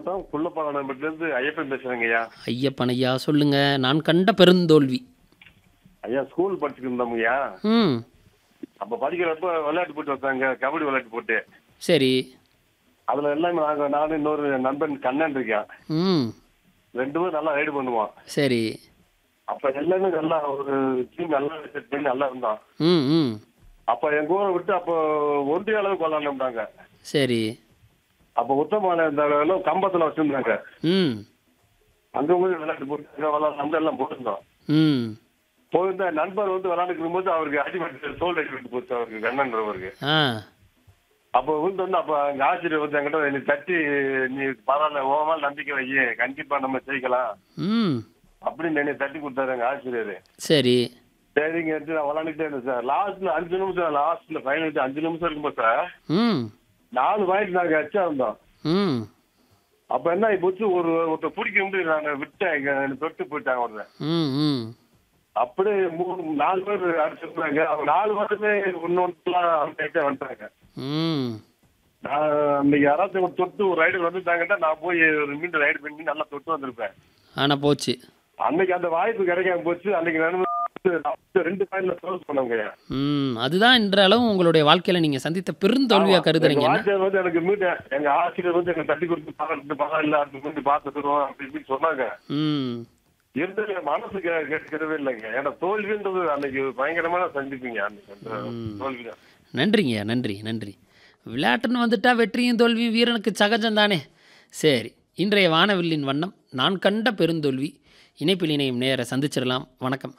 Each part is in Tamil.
மாவட்டம் குள்ளப்பாளையம்பட்டிலிருந்து ஐயப்பன் பேசுறேங்க ஐயா ஐயப்பன் ஐயா சொல்லுங்க நான் கண்ட பெருந்தோல்வி ஐயா ஸ்கூல் படிச்சுட்டு இருந்தோம் ஐயா ம் அப்ப படிக்கிறப்ப விளையாட்டு போட்டு வந்தாங்க கபடி விளையாட்டு போட்டு சரி அதுல எல்லாமே நாங்க நானும் இன்னொரு நண்பன் கண்ணன் இருக்கேன் ம் ரெண்டு பேரும் நல்லா ரைடு பண்ணுவோம் சரி அப்ப எல்லாமே நல்லா ஒரு டீம் நல்லா செட் பண்ணி நல்லா இருந்தோம் ம் ம் அப்ப எங்க ஊரை விட்டு அப்போ ஒன்றிய அளவுக்கு விளாண்டோம்னாங்க சரி அப்ப உத்தமான இந்த அளவு கம்பத்துல வச்சிருந்தாங்க ம் அங்க போய் விளையாட்டு போட்டு விளாட்லாம் எல்லாம் போட்டிருந்தோம் ம் போயிருந்த நண்பர் வந்து விளையாண்டுட்டு இருக்கும்போது அவருக்கு அடிபட்டு தோல் அடிபட்டு போச்சு அவருக்கு கண்ணன்றவருக்கு ஆ அப்போ வந்து வந்து அப்ப எங்க ஆசிரியர் வந்து என்கிட்ட என்னை தட்டி நீ பரவாயில்ல ஓவா நம்பிக்கை வை கண்டிப்பா நம்ம ஜெயிக்கலாம் ம் அப்படின்னு என்னை தட்டி கொடுத்தாரு எங்க ஆசிரியர் சரி சரிங்க நான் விளாண்டுட்டே இருந்தேன் சார் லாஸ்ட்ல அஞ்சு நிமிஷம் லாஸ்ட்ல ஃபைனல் அஞ்சு நிமிஷம் இருக்கும்போது சார் ம் நாலு பாயிண்ட் நாங்க அச்சா இருந்தோம் ம் அப்ப என்ன போச்சு ஒரு ஒருத்தர் பிடிக்க முடியும் நான் விட்டேன் இங்க என்னை தொட்டு போயிட்டாங்க ஒருத்தன் ம் ம் அப்படியே மூணு நாலு பேர் அடிச்சிருந்தாங்க அவங்க நாலு பேருமே ஒன்னொன்னுலாம் அவங்க வந்துட்டாங்க ம் நான் இன்னைக்கு யாராச்சும் ஒரு தொட்டு ஒரு ரைடு வந்துட்டாங்கன்னா நான் போய் ஒரு மீண்டும் ரைடு பண்ணி நல்லா தொட்டு வந்திருப்பேன் ஆனால் போச்சு அன்னைக்கு அந்த வாய்ப்பு கிடைக்காம போச்சு அன்னைக்கு நான் ரெண்டு பாயிண்ட்ல க்ளோஸ் பண்ணவங்க ம் அதுதான் இன்றளவும் உங்களுடைய வாழ்க்கையில் நீங்கள் சந்தித்த பெருந்தோல்வியாக கருதுறீங்க என்ன வாத்தியார் வந்து எனக்கு மீட்ட எங்க ஆசிரியர் வந்து எனக்கு தட்டி கொடுத்து பாராட்டு பரவாயில்ல அடுத்து மீண்டும் பார்த்துக்கிறோம் அப்படி இப்படின்னு சொன்னாங்க ம் இருந்து என் மனசு கே- கேட்கறவே இல்லைங்க ஏன்னா தோல்வின்றது அன்னைக்கு பயங்கரமான சந்திப்பீங்க அன்னைக்கு அந்த தோல்வி தான் நன்றிங்க நன்றி நன்றி விளையாட்டுன்னு வந்துட்டா வெற்றியும் தோல்வியும் வீரனுக்கு சகஜம் தானே சரி இன்றைய வானவில்லின் வண்ணம் நான் கண்ட பெருந்தோல்வி இணைப்பில் இணையும் நேர சந்திச்சிடலாம் வணக்கம்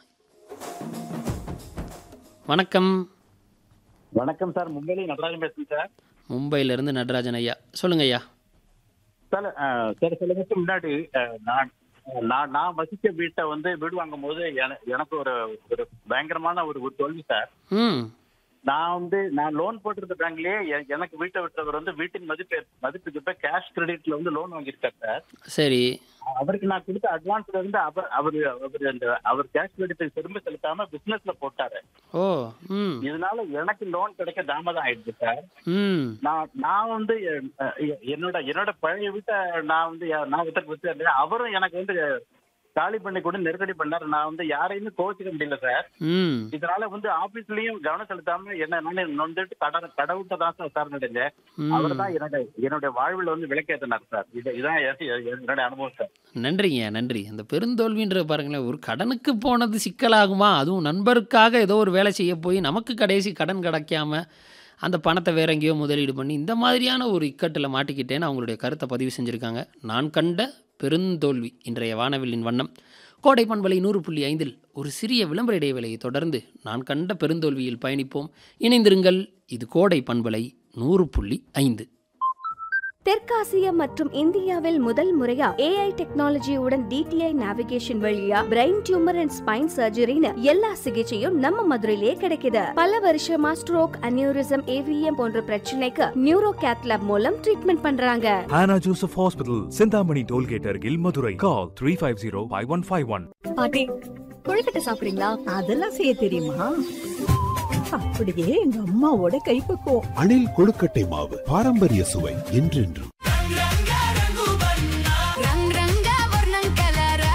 வணக்கம் வணக்கம் சார் மும்பையில நடராஜன் பேசுறேன் சார் மும்பையிலிருந்து நடராஜன் ஐயா சொல்லுங்க ஐயா சார் அஹ், சில சில வருஷம் முன்னாடி அஹ், நான் நான் நான் வசிக்க வீட்டை வந்து வீடு வாங்கும் போது என- எனக்கு ஒரு ஒரு பயங்கரமான ஒரு ஒரு தோல்வி சார் ம் நான் வந்து நான் லோன் போட்டிருந்த பேங்க்லயே எ- எனக்கு வீட்டை விட்டவர் வந்து வீட்டின் மதிப்பு மதிப்புக்கு இப்ப கேஷ் கிரெடிட்ல வந்து லோன் வாங்கியிருக்காரு சார் சரி அவருக்கு நான் கொடுத்த அட்வான்ஸ்ல இருந்து அவர் அவர் அவர் அந்த அவர் கேஷ் கிரெடிட்டை திரும்ப செலுத்தாம பிசினஸ்ல போட்டாரு ஓ ம் இதனால எனக்கு லோன் கிடைக்க தாமதம் ஆயிடுச்சு சார் ம் நான் நான் வந்து அஹ், எ- என்னோட என்னோட பழைய வீட்டை நான் வந்து யா- நான் விட்டு விட்டு அவரும் எனக்கு வந்து காலி பண்ணி கூட நெருக்கடி பண்ணாரு நான் வந்து யாரையுமே கோச்சிக்க முடியல சார் ம் இதனால வந்து ஆபீஸ்லயும் கவனம் செலுத்தாம என்ன நான் நொந்துட்டு கடன் கடவுட்ட தான் சார் சார் நடந்தேன் ம். அவர் தான் என்னோட என்னுடைய வாழ்வில் வந்து விளக்கேற்றினார் சார் இது இதான் எ- எ- என்னோட அனுபவம் சார் நன்றிங்க நன்றி அந்த பெருந்தோல்வின்ற பாருங்களேன் ஒரு கடனுக்கு போனது சிக்கலாகுமா அதுவும் நண்பருக்காக ஏதோ ஒரு வேலை செய்ய போய் நமக்கு கடைசி கடன் கிடைக்காம அந்த பணத்தை வேற எங்கேயோ முதலீடு பண்ணி இந்த மாதிரியான ஒரு இக்கட்டில் மாட்டிக்கிட்டேன்னு அவங்களுடைய கருத்தை பதிவு செஞ்சுருக்காங்க நான் கண்ட பெருந்தோல்வி இன்றைய வானவில்லின் வண்ணம் கோடை பண்பலை நூறு புள்ளி ஐந்தில் ஒரு சிறிய விளம்பர இடைவேளையை தொடர்ந்து நான் கண்ட பெருந்தோல்வியில் பயணிப்போம் இணைந்திருங்கள் இது கோடை பண்பலை நூறு புள்ளி ஐந்து தெற்காசியா மற்றும் இந்தியாவில் முதல் முறையா ஏஐ டெக்னாலஜியுடன் டிடிஐ நேவிகேஷன் வழியா பிரெயின் டியூமர் அண்ட் ஸ்பைன் சர்ஜரின்னு எல்லா சிகிச்சையும் நம்ம மதுரையிலே கிடைக்குது பல வருஷமா ஸ்ட்ரோக் அனியூரிசம் ஏவிஎம் போன்ற பிரச்சனைக்கு நியூரோ கேத்லாப் மூலம் ட்ரீட்மெண்ட் பண்றாங்க Hannah Joseph Hospital, Sindhamani Tollgate Argil, Madurai. Call 350-5151. பாட்டி கொழுக்கட்டை சாப்பிடுறீங்களா அதெல்லாம் செய்ய தெரியுமா அப்படியே எங்க அம்மாவோட கைப்பக்குவம் அணில் கொழுக்கட்டை மாவு பாரம்பரிய சுவை என்றென்றும் ரங் ரங்கா வர்ணம் கலரா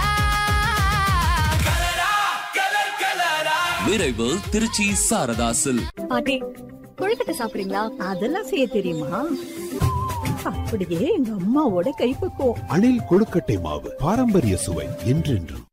விரைவு திருச்சி சாரதாசில் பாட்டி கொழுக்கட்டை சாப்பிடுறீங்களா அதெல்லாம் செய்ய தெரியுமா அப்படியே எங்க அம்மாவோட கைப்பக்குவம் அணில் கொழுக்கட்டை மாவு பாரம்பரிய சுவை என்றென்றும்